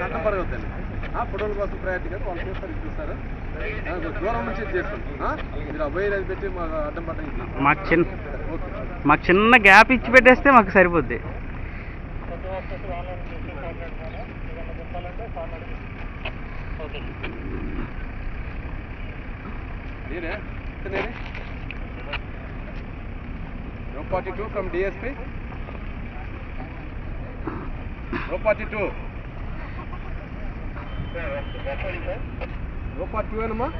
అడ్డం పడవద్దండి ఆ ఫోటోల కోసం ప్రయారిటీ కదా వాళ్ళు చూస్తారు ఇది చూస్తారు ఆ, దూరం నుంచి ఇది చేస్తాం ఆ? మీరు ఆ వైర్ అది పెట్టి మాకు అడ్డం పడ్డ ఇది మాకు చిన్న ఓకే మాకు చిన్న గ్యాప్ ఇచ్చి పెట్టేస్తే మాకు సరిపోద్ది నేనే నేనే row forty two from DSP row forty two row forty two ఏనమ్మా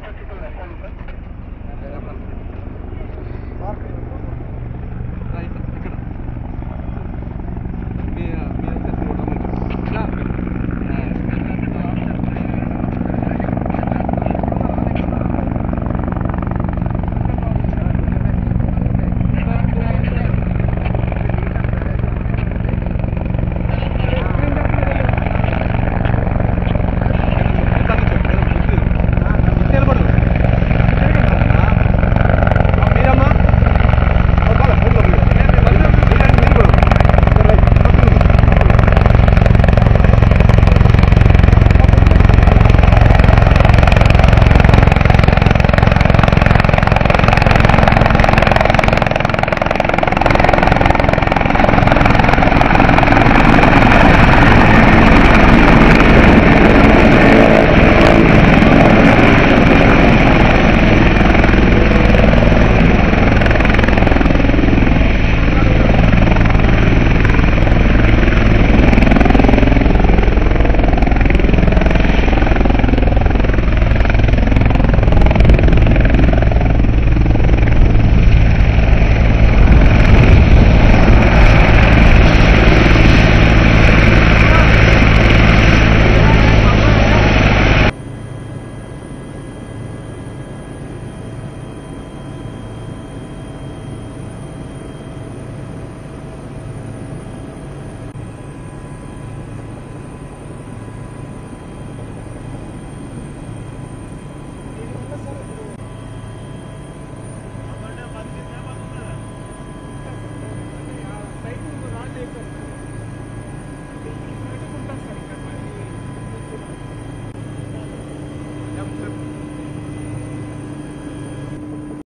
రైట్